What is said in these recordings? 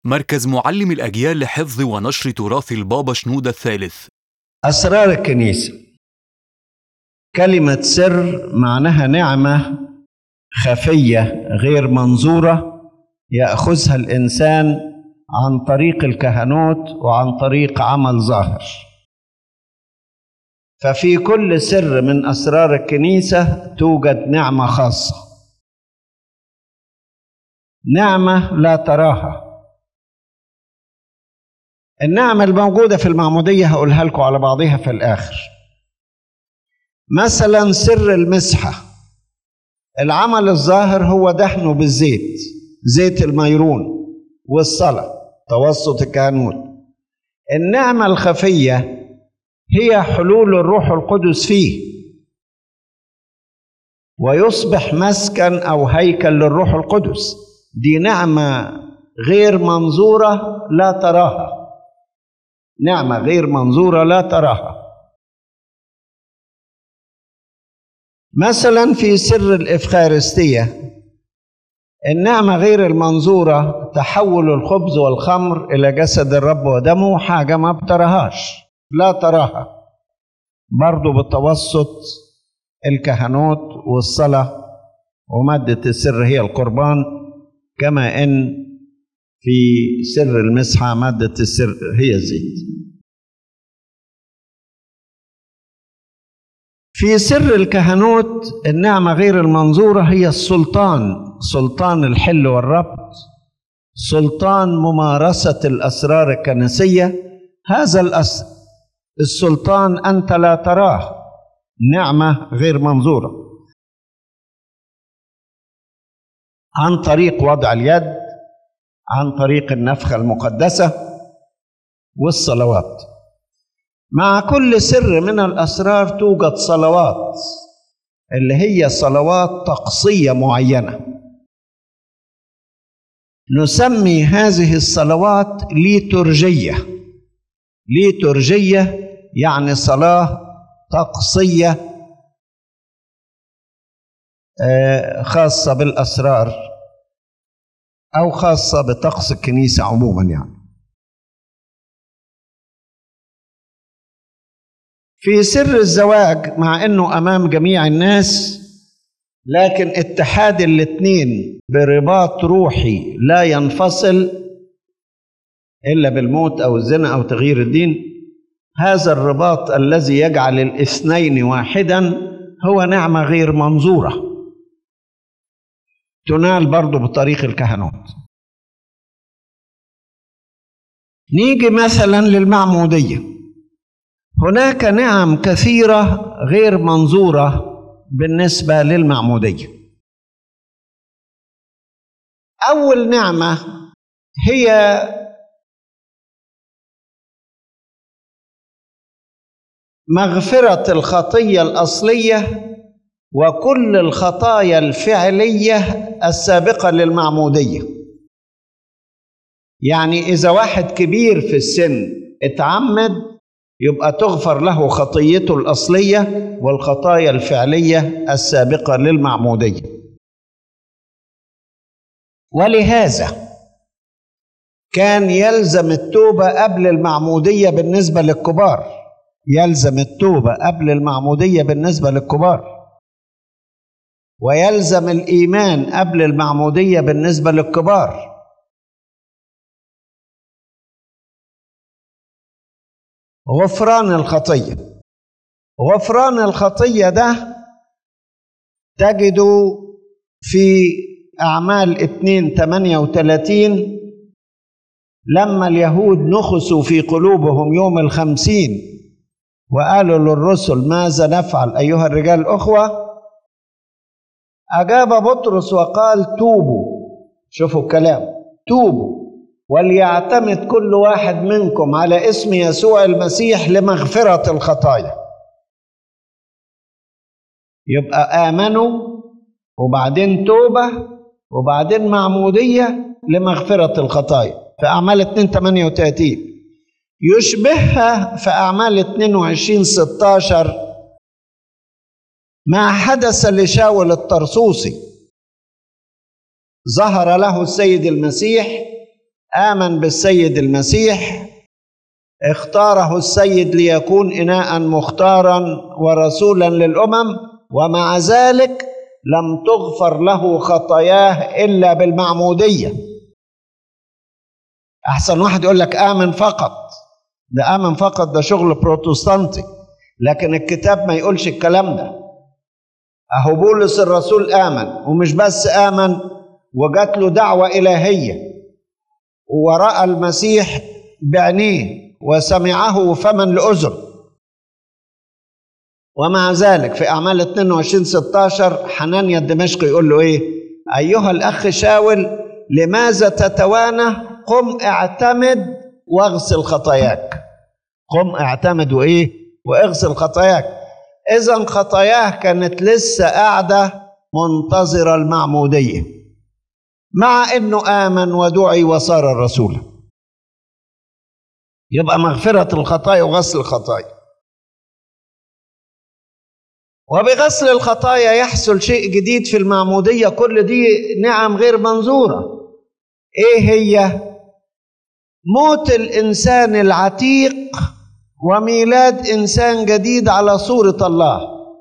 مركز معلم الأجيال لحفظ ونشر تراث البابا شنودة الثالث أسرار الكنيسة كلمة سر معناها نعمة خفية غير منظورة يأخذها الإنسان عن طريق الكهنوت وعن طريق عمل ظاهر ففي كل سر من أسرار الكنيسة توجد نعمة خاصة نعمة لا تراها النعمة الموجودة في المعمودية هقولها لكم على بعضها في الآخر مثلا سر المسحة العمل الظاهر هو دهنه بالزيت زيت الميرون والصلاة توسط الكهنوت النعمة الخفية هي حلول الروح القدس فيه ويصبح مسكن أو هيكل للروح القدس دي نعمة غير منظورة لا تراها نعمة غير منظورة لا تراها مثلا في سر الإفخارستية النعمة غير المنظورة تحول الخبز والخمر إلى جسد الرب ودمه حاجة ما بتراهاش لا تراها برضو بتوسط الكهنوت والصلاة ومادة السر هي القربان كما إن في سر المسحة مادة السر هي الزيت في سر الكهنوت النعمة غير المنظورة هي السلطان سلطان الحل والربط سلطان ممارسة الأسرار الكنسية هذا الأس... السلطان أنت لا تراه نعمة غير منظورة عن طريق وضع اليد عن طريق النفخة المقدسة والصلوات مع كل سر من الأسرار توجد صلوات اللي هي صلوات طقسية معينة نسمي هذه الصلوات ليتورجية ليتورجية يعني صلاة طقسية خاصة بالأسرار أو خاصة بطقس الكنيسة عموما يعني في سر الزواج مع انه امام جميع الناس لكن اتحاد الاثنين برباط روحي لا ينفصل الا بالموت او الزنا او تغيير الدين هذا الرباط الذي يجعل الاثنين واحدا هو نعمه غير منظوره تنال برضه بطريق الكهنوت نيجي مثلا للمعموديه هناك نعم كثيرة غير منظورة بالنسبة للمعمودية. أول نعمة هي مغفرة الخطية الأصلية وكل الخطايا الفعلية السابقة للمعمودية. يعني إذا واحد كبير في السن اتعمد يبقى تغفر له خطيته الأصلية والخطايا الفعلية السابقة للمعمودية ولهذا كان يلزم التوبة قبل المعمودية بالنسبة للكبار يلزم التوبة قبل المعمودية بالنسبة للكبار ويلزم الإيمان قبل المعمودية بالنسبة للكبار غفران الخطية غفران الخطية ده تجده في أعمال 2 38 لما اليهود نخسوا في قلوبهم يوم الخمسين وقالوا للرسل ماذا نفعل أيها الرجال الأخوة أجاب بطرس وقال توبوا شوفوا الكلام توبوا وليعتمد كل واحد منكم على اسم يسوع المسيح لمغفرة الخطايا يبقى آمنوا وبعدين توبة وبعدين معمودية لمغفرة الخطايا في أعمال 2 38 يشبهها في أعمال 22 16 ما حدث لشاول الطرسوسي ظهر له السيد المسيح آمن بالسيد المسيح اختاره السيد ليكون إناء مختارا ورسولا للأمم ومع ذلك لم تغفر له خطاياه إلا بالمعمودية أحسن واحد يقول لك آمن فقط ده آمن فقط ده شغل بروتستانتي لكن الكتاب ما يقولش الكلام ده أهو بولس الرسول آمن ومش بس آمن وجات له دعوة إلهية ورأى المسيح بعينيه وسمعه فما لأذن ومع ذلك في أعمال 22 16 حنانيا الدمشقي يقول له إيه أيها الأخ شاول لماذا تتوانى قم اعتمد واغسل خطاياك قم اعتمد وإيه واغسل خطاياك إذا خطاياه كانت لسه قاعدة منتظرة المعمودية مع إنه آمن ودعي وصار رسولا يبقى مغفرة الخطايا وغسل الخطايا وبغسل الخطايا يحصل شيء جديد في المعمودية كل دي نعم غير منظورة ايه هي موت الانسان العتيق وميلاد انسان جديد على صورة الله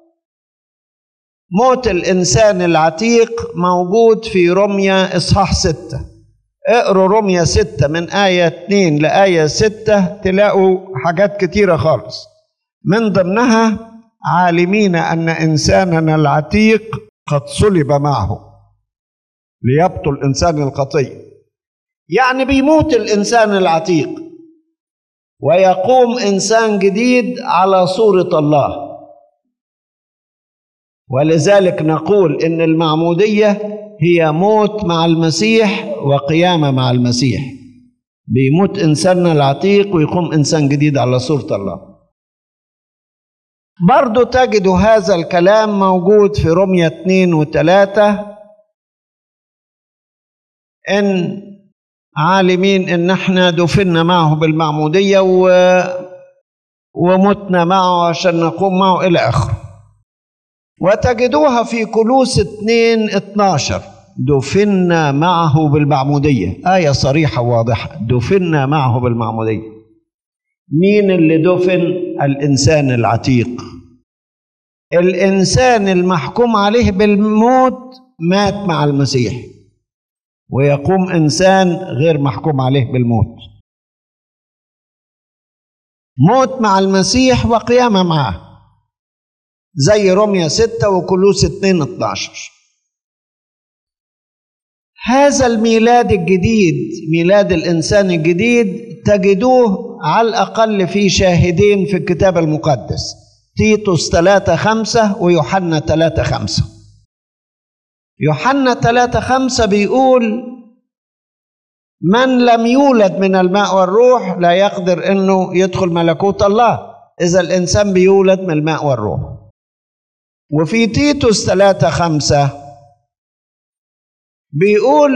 موت الانسان العتيق موجود في رمية اصحاح ستة اقروا رمية ستة من آية اتنين لآية ستة تلاقوا حاجات كتيرة خالص من ضمنها عالمين ان انساننا العتيق قد صلب معه ليبطل انسان الخطيه يعني بيموت الانسان العتيق ويقوم انسان جديد على صوره الله ولذلك نقول ان المعموديه هي موت مع المسيح وقيامه مع المسيح بيموت انساننا العتيق ويقوم انسان جديد على صوره الله برضو تجد هذا الكلام موجود في رمية اتنين وتلاتة إن عالمين إن احنا دفنا معه بالمعمودية و... ومتنا معه عشان نقوم معه إلى آخره وتجدوها في كلوس اتنين اتناشر دفنا معه بالمعمودية آية صريحة واضحة دفنا معه بالمعمودية مين اللي دفن الانسان العتيق الانسان المحكوم عليه بالموت مات مع المسيح ويقوم انسان غير محكوم عليه بالموت موت مع المسيح وقيامه معه زي رمية ستة وكلوس اتنين اتناشر هذا الميلاد الجديد ميلاد الإنسان الجديد تجدوه على الأقل في شاهدين في الكتاب المقدس تيتوس ثلاثة خمسة ويوحنا ثلاثة خمسة يوحنا ثلاثة خمسة بيقول من لم يولد من الماء والروح لا يقدر انه يدخل ملكوت الله اذا الانسان بيولد من الماء والروح وفي تيتوس ثلاثة خمسة بيقول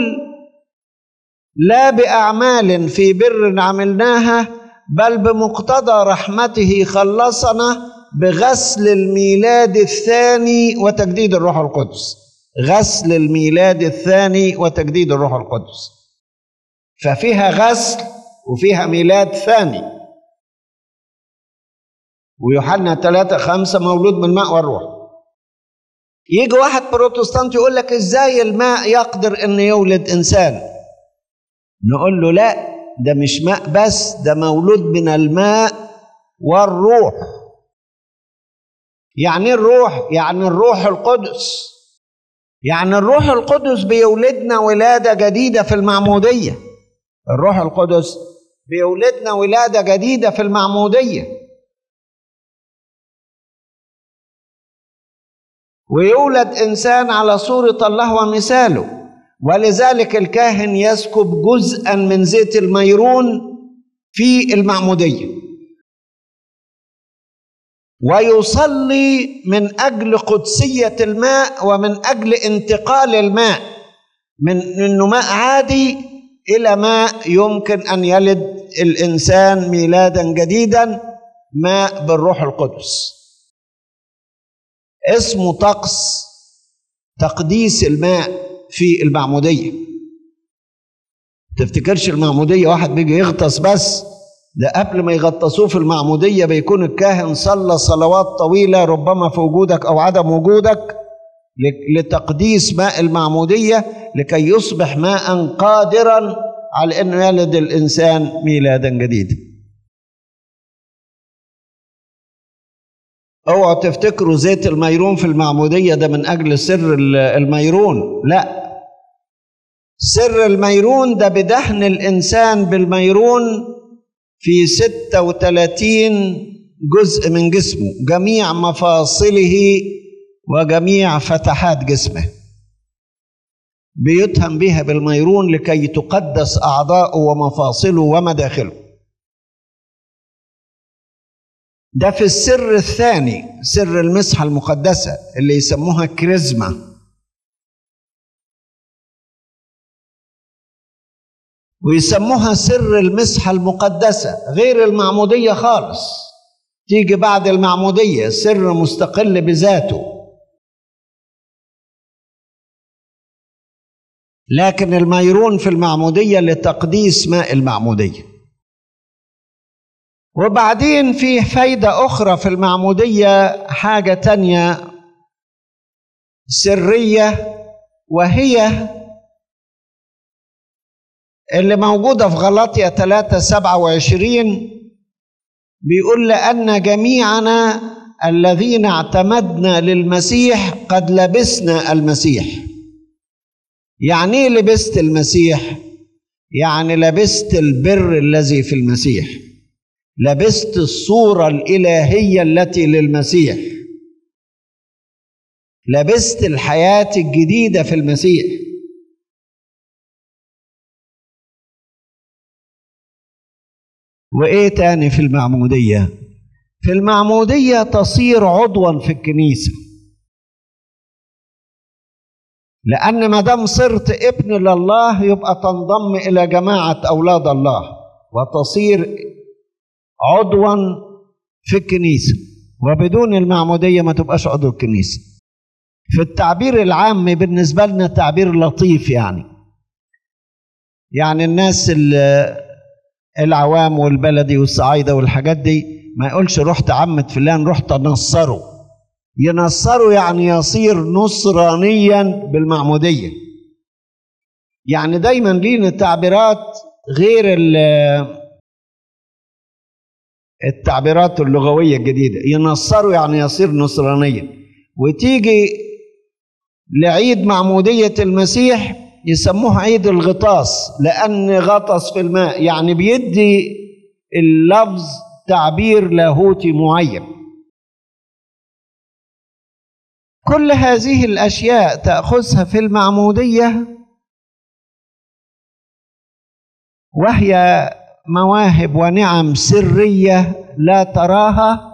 لا بأعمال في بر عملناها بل بمقتضى رحمته خلصنا بغسل الميلاد الثاني وتجديد الروح القدس غسل الميلاد الثاني وتجديد الروح القدس ففيها غسل وفيها ميلاد ثاني ويوحنا ثلاثة خمسة مولود من الماء والروح يجي واحد بروتستانت يقول لك ازاي الماء يقدر ان يولد انسان نقول له لا ده مش ماء بس ده مولود من الماء والروح يعني الروح يعني الروح القدس يعني الروح القدس بيولدنا ولادة جديدة في المعمودية الروح القدس بيولدنا ولادة جديدة في المعمودية ويولد انسان على صوره الله ومثاله ولذلك الكاهن يسكب جزءا من زيت الميرون في المعموديه ويصلي من اجل قدسيه الماء ومن اجل انتقال الماء من انه ماء عادي الى ماء يمكن ان يلد الانسان ميلادا جديدا ماء بالروح القدس اسمه طقس تقديس الماء في المعمودية تفتكرش المعمودية واحد بيجي يغطس بس ده قبل ما يغطسوه في المعمودية بيكون الكاهن صلى صلوات طويلة ربما في وجودك أو عدم وجودك لتقديس ماء المعمودية لكي يصبح ماء قادرا على أنه يلد الإنسان ميلادا جديدا اوعوا تفتكروا زيت الميرون في المعمودية ده من أجل سر الميرون لا سر الميرون ده بدهن الإنسان بالميرون في 36 جزء من جسمه جميع مفاصله وجميع فتحات جسمه بيتهم بها بالميرون لكي تقدس أعضاؤه ومفاصله ومداخله ده في السر الثاني سر المسحة المقدسة اللي يسموها كريزما ويسموها سر المسحة المقدسة غير المعمودية خالص تيجي بعد المعمودية سر مستقل بذاته لكن الميرون في المعمودية لتقديس ماء المعمودية وبعدين في فايدة أخرى في المعمودية حاجة تانية سرية وهي اللي موجودة في غلطية 3 27 بيقول لأن جميعنا الذين اعتمدنا للمسيح قد لبسنا المسيح يعني ايه لبست المسيح يعني لبست البر الذي في المسيح لبست الصورة الإلهية التي للمسيح لبست الحياة الجديدة في المسيح وإيه تاني في المعمودية في المعمودية تصير عضوا في الكنيسة لأن ما دام صرت ابن لله يبقى تنضم إلى جماعة أولاد الله وتصير عضوا في الكنيسة وبدون المعمودية ما تبقاش عضو الكنيسة في التعبير العام بالنسبة لنا تعبير لطيف يعني يعني الناس العوام والبلدي والصعايدة والحاجات دي ما يقولش رحت عمة فلان رحت نصره ينصره يعني يصير نصرانيا بالمعمودية يعني دايما لينا تعبيرات غير التعبيرات اللغوية الجديدة ينصروا يعني يصير نصرانيا وتيجي لعيد معمودية المسيح يسموه عيد الغطاس لأن غطس في الماء يعني بيدي اللفظ تعبير لاهوتي معين كل هذه الأشياء تأخذها في المعمودية وهي مواهب ونعم سرية لا تراها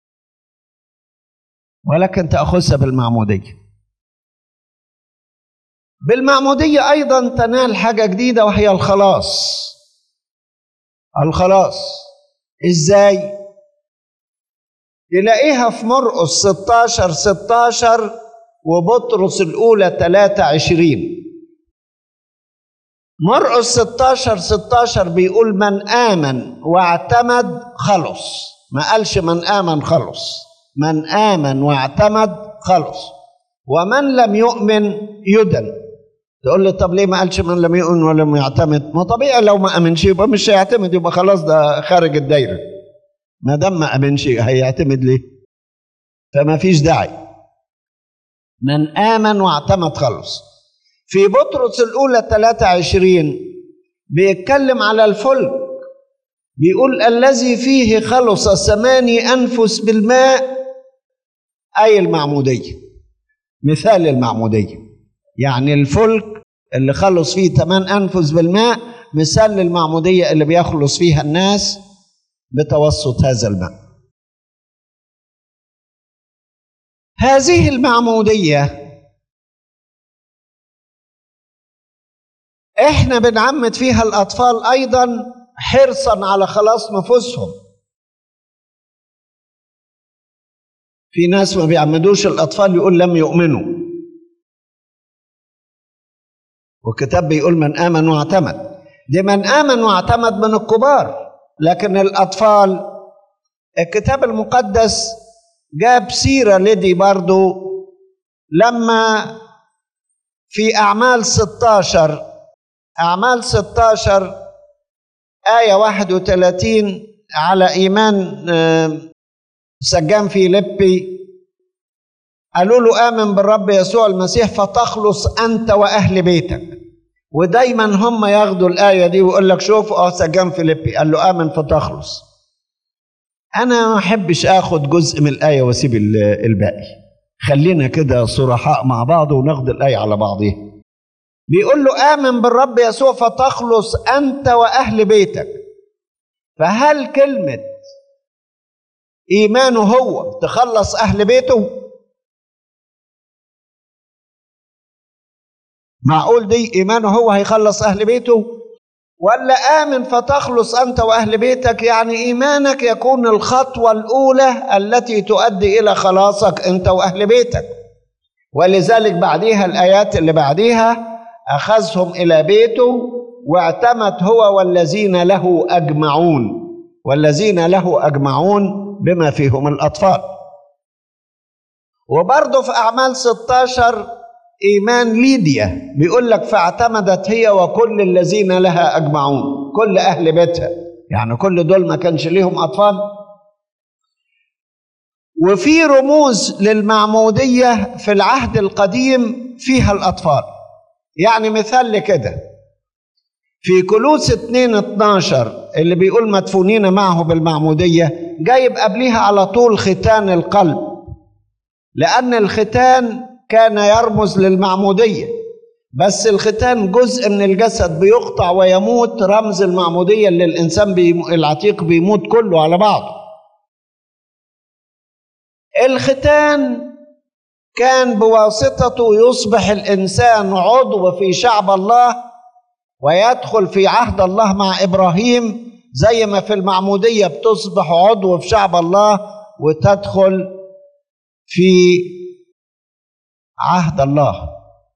ولكن تأخذها بالمعمودية بالمعمودية أيضا تنال حاجة جديدة وهي الخلاص الخلاص إزاي؟ تلاقيها في مرقس 16 16 وبطرس الأولى 23 مرقس 16 16 بيقول من آمن واعتمد خلص ما قالش من آمن خلص من آمن واعتمد خلص ومن لم يؤمن يدن تقول لي طب ليه ما قالش من لم يؤمن ولم يعتمد ما طبيعي لو ما امنش يبقى مش هيعتمد يبقى خلاص ده خارج الدايره ما دام ما امنش هيعتمد ليه فما فيش داعي من امن واعتمد خلص في بطرس الاولى 23 بيتكلم على الفلك بيقول الذي فيه خلص ثماني انفس بالماء اي المعموديه مثال المعموديه يعني الفلك اللي خلص فيه ثمان انفس بالماء مثال للمعموديه اللي بيخلص فيها الناس بتوسط هذا الماء هذه المعموديه احنا بنعمد فيها الاطفال ايضا حرصا على خلاص نفوسهم في ناس ما بيعمدوش الاطفال يقول لم يؤمنوا والكتاب بيقول من امن واعتمد دي من آمن واعتمد من الكبار لكن الأطفال الكتاب المقدس جاب سيرة لدي برضو لما في أعمال 16 أعمال 16 آية 31 على إيمان سجان فيليبي قالوا له آمن بالرب يسوع المسيح فتخلص أنت وأهل بيتك ودايما هم ياخدوا الآية دي ويقول لك شوف اه سجان فيليبي قال له آمن فتخلص أنا ما أحبش آخد جزء من الآية وأسيب الباقي خلينا كده صرحاء مع بعض وناخد الآية على بعضها بيقول له آمن بالرب يسوع فتخلص أنت وأهل بيتك فهل كلمة إيمانه هو تخلص أهل بيته معقول دي إيمانه هو هيخلص أهل بيته ولا آمن فتخلص أنت وأهل بيتك يعني إيمانك يكون الخطوة الأولى التي تؤدي إلى خلاصك أنت وأهل بيتك ولذلك بعديها الآيات اللي بعديها أخذهم إلى بيته واعتمد هو والذين له أجمعون والذين له أجمعون بما فيهم الأطفال وبرضه في أعمال 16 إيمان ليديا بيقول لك فاعتمدت هي وكل الذين لها أجمعون كل أهل بيتها يعني كل دول ما كانش ليهم أطفال وفي رموز للمعمودية في العهد القديم فيها الأطفال يعني مثال لكده في كلوس 2 12 اللي بيقول مدفونين معه بالمعمودية جايب قبليها على طول ختان القلب لأن الختان كان يرمز للمعمودية بس الختان جزء من الجسد بيقطع ويموت رمز المعمودية اللي الإنسان بيم... العتيق بيموت كله على بعضه الختان كان بواسطته يصبح الإنسان عضو في شعب الله ويدخل في عهد الله مع إبراهيم زي ما في المعمودية بتصبح عضو في شعب الله وتدخل في عهد الله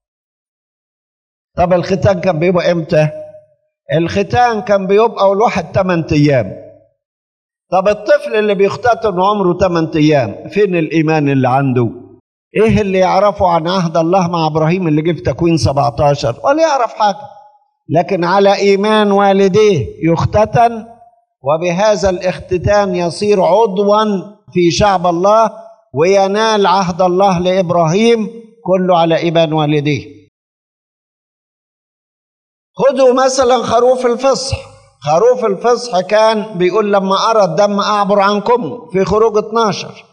طب الختان كان بيبقى امتى الختان كان بيبقى الواحد 8 ايام طب الطفل اللي بيختتن عمره 8 ايام فين الايمان اللي عنده ايه اللي يعرفه عن عهد الله مع ابراهيم اللي جه في تكوين 17 ولا يعرف حاجه لكن على ايمان والديه يختتن وبهذا الاختتان يصير عضوا في شعب الله وينال عهد الله لابراهيم كله على ايمان والديه خذوا مثلا خروف الفصح خروف الفصح كان بيقول لما ارى الدم اعبر عنكم في خروج 12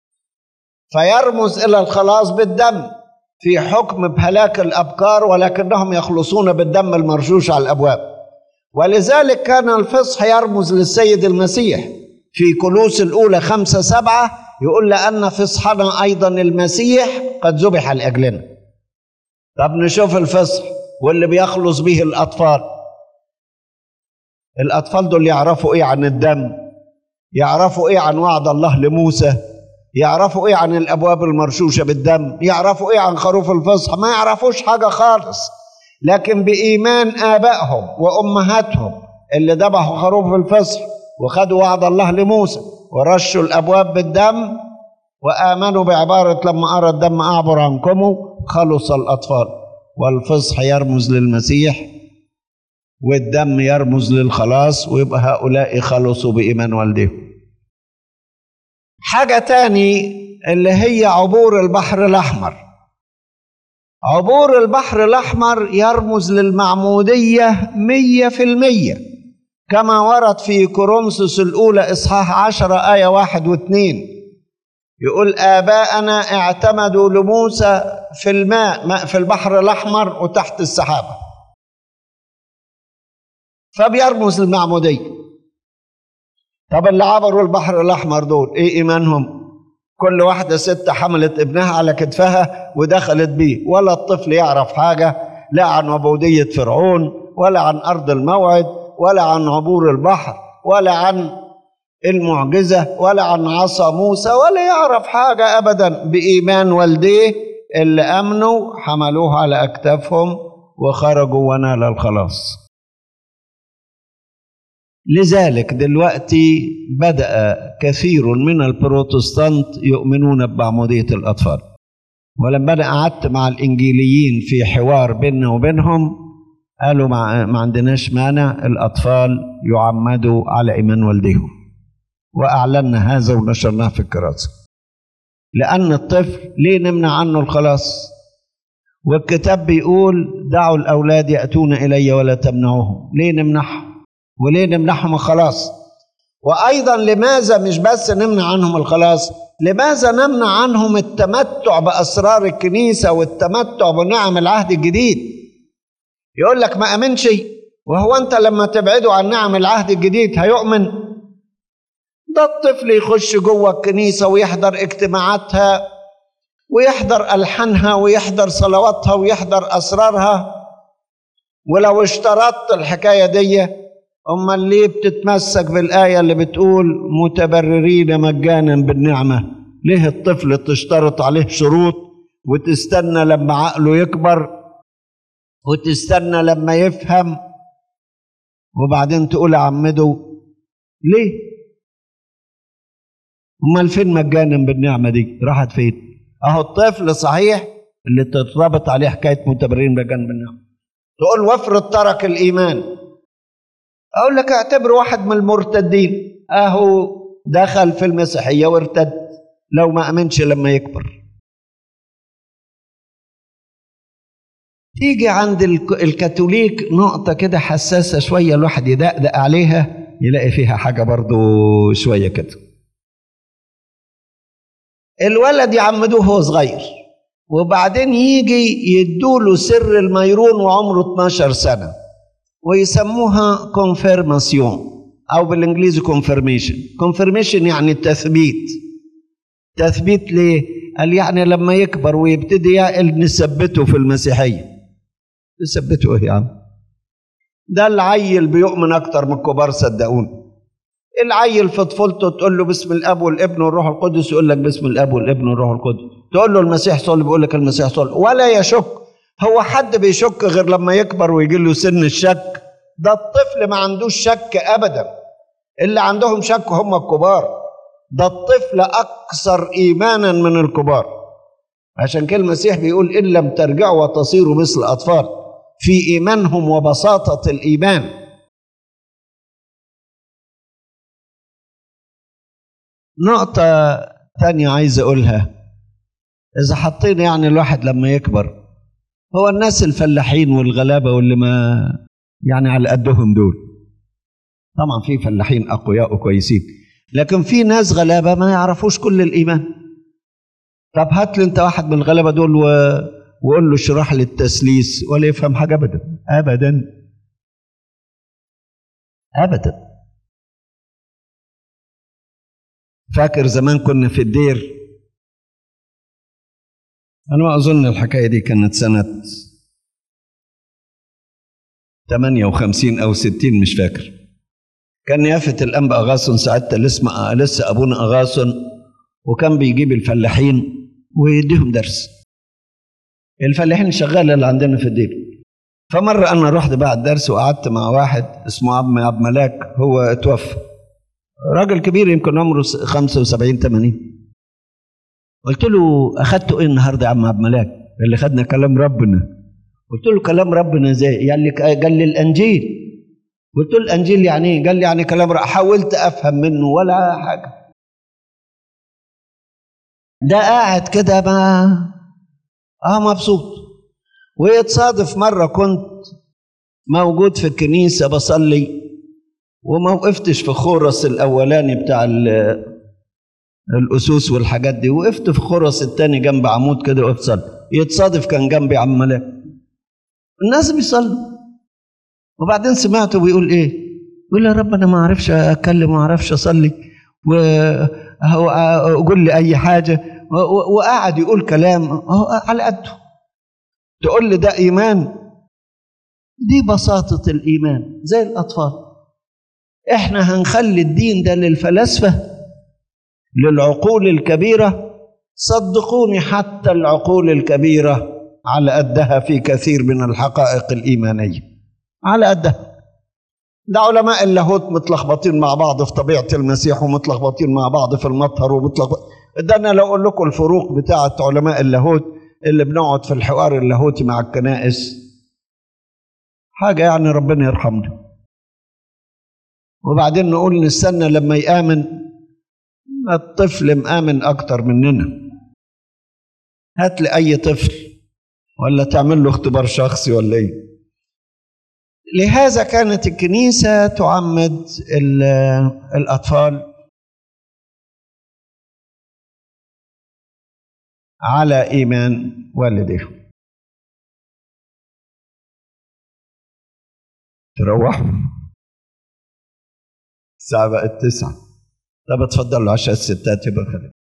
فيرمز الى الخلاص بالدم في حكم بهلاك الابكار ولكنهم يخلصون بالدم المرشوش على الابواب ولذلك كان الفصح يرمز للسيد المسيح في كلوس الاولى خمسة سبعة يقول لأن فصحنا أيضا المسيح قد ذبح لأجلنا طب نشوف الفصح واللي بيخلص به الأطفال الأطفال دول يعرفوا إيه عن الدم يعرفوا إيه عن وعد الله لموسى يعرفوا إيه عن الأبواب المرشوشة بالدم يعرفوا إيه عن خروف الفصح ما يعرفوش حاجة خالص لكن بإيمان آبائهم وأمهاتهم اللي ذبحوا خروف الفصح وخدوا وعد الله لموسى ورشوا الابواب بالدم وامنوا بعباره لما ارى الدم اعبر عنكم خلص الاطفال والفصح يرمز للمسيح والدم يرمز للخلاص ويبقى هؤلاء خلصوا بايمان والديهم حاجه تاني اللي هي عبور البحر الاحمر عبور البحر الاحمر يرمز للمعموديه ميه في الميه كما ورد في كورنثوس الأولى إصحاح عشرة آية واحد واثنين يقول آباءنا اعتمدوا لموسى في الماء ماء في البحر الأحمر وتحت السحابة فبيرمز المعمودية طب اللي عبروا البحر الأحمر دول إيه إيمانهم؟ كل واحدة ست حملت ابنها على كتفها ودخلت بيه ولا الطفل يعرف حاجة لا عن عبودية فرعون ولا عن أرض الموعد ولا عن عبور البحر ولا عن المعجزة ولا عن عصا موسى ولا يعرف حاجة أبدا بإيمان والديه اللي أمنوا حملوه على أكتافهم وخرجوا ونال الخلاص لذلك دلوقتي بدأ كثير من البروتستانت يؤمنون بمعمودية الأطفال ولما أنا قعدت مع الإنجيليين في حوار بيننا وبينهم قالوا ما, ما عندناش مانع الأطفال يعمدوا على إيمان والديهم وأعلنا هذا ونشرناه في الكراسة لأن الطفل ليه نمنع عنه الخلاص والكتاب بيقول دعوا الأولاد يأتون إلي ولا تمنعوهم ليه نمنعهم وليه نمنعهم الخلاص وأيضا لماذا مش بس نمنع عنهم الخلاص لماذا نمنع عنهم التمتع بأسرار الكنيسة والتمتع بنعم العهد الجديد يقول لك ما أمنش وهو أنت لما تبعده عن نعم العهد الجديد هيؤمن ده الطفل يخش جوه الكنيسة ويحضر اجتماعاتها ويحضر ألحانها ويحضر صلواتها ويحضر أسرارها ولو اشترطت الحكاية دي أمال ليه بتتمسك بالآية اللي بتقول متبررين مجانا بالنعمة ليه الطفل تشترط عليه شروط وتستنى لما عقله يكبر وتستنى لما يفهم وبعدين تقول عمده ليه امال فين مجانا بالنعمه دي راحت فين اهو الطفل صحيح اللي تتربط عليه حكايه متبررين مجانا بالنعمه تقول وافرض ترك الايمان اقول لك اعتبر واحد من المرتدين اهو دخل في المسيحيه وارتد لو ما امنش لما يكبر تيجي عند الكاثوليك نقطة كده حساسة شوية الواحد يدقدق عليها يلاقي فيها حاجة برضو شوية كده الولد يعمدوه وهو صغير وبعدين يجي يدوله سر الميرون وعمره 12 سنة ويسموها كونفيرماسيون أو بالإنجليزي كونفيرميشن كونفيرميشن يعني التثبيت تثبيت ليه؟ قال يعني لما يكبر ويبتدي يعقل نثبته في المسيحية نثبته ايه يا عم؟ ده العيل بيؤمن أكتر من الكبار صدقوني العيل في طفولته تقول له باسم الاب والابن والروح القدس يقول لك باسم الاب والابن والروح القدس تقول له المسيح صلي بيقول لك المسيح صلي ولا يشك هو حد بيشك غير لما يكبر ويجي له سن الشك ده الطفل ما عندوش شك ابدا اللي عندهم شك هم الكبار ده الطفل اكثر ايمانا من الكبار عشان كده المسيح بيقول ان لم ترجعوا وتصيروا مثل الاطفال في ايمانهم وبساطه الايمان نقطة تانية عايز أقولها إذا حطينا يعني الواحد لما يكبر هو الناس الفلاحين والغلابة واللي ما يعني على قدهم دول طبعا في فلاحين أقوياء وكويسين لكن في ناس غلابة ما يعرفوش كل الإيمان طب هات لي أنت واحد من الغلابة دول و... وقول له اشرح لي التسليس ولا يفهم حاجة أبدا أبدا أبدا فاكر زمان كنا في الدير أنا ما أظن الحكاية دي كانت سنة 58 أو 60 مش فاكر كان يافة الأنبا أغاصن ساعتها لسه لسه أبونا أغاصن وكان بيجيب الفلاحين ويديهم درس الفلاحين الشغالة اللي عندنا في الدير فمرة أنا رحت بعد درس وقعدت مع واحد اسمه عم عبد ملاك هو اتوفى راجل كبير يمكن عمره 75 80 قلت له اخدته ايه النهارده يا عم عبد الملاك؟ قال لي خدنا كلام ربنا قلت له كلام ربنا ازاي؟ قال لي قال لي الانجيل قلت له الانجيل يعني ايه؟ قال لي يعني كلام ربنا حاولت افهم منه ولا حاجه ده قاعد كده ما اه مبسوط ويتصادف مره كنت موجود في الكنيسه بصلي وما وقفتش في خورس الاولاني بتاع الاسوس والحاجات دي وقفت في خورس التاني جنب عمود كده وقفت صلي يتصادف كان جنبي عم ملاك الناس بيصلوا وبعدين سمعته بيقول ايه يقول يا رب انا ما اعرفش اتكلم ما اعرفش اصلي وقول لي اي حاجه وقعد يقول كلام على قده تقول لي ده ايمان دي بساطه الايمان زي الاطفال احنا هنخلي الدين ده للفلاسفه للعقول الكبيره صدقوني حتى العقول الكبيره على قدها في كثير من الحقائق الايمانيه على قدها ده علماء اللاهوت متلخبطين مع بعض في طبيعة المسيح ومتلخبطين مع بعض في المطهر ومتلخبط ده أنا لو أقول لكم الفروق بتاعة علماء اللاهوت اللي بنقعد في الحوار اللاهوتي مع الكنائس حاجة يعني ربنا يرحمنا وبعدين نقول نستنى لما يآمن الطفل مآمن أكتر مننا هات لي أي طفل ولا تعمل له اختبار شخصي ولا إيه لهذا كانت الكنيسة تعمد الأطفال على إيمان والديهم تروحوا الساعة بقت تسعة طب اتفضلوا عشان الستات يبقى خلي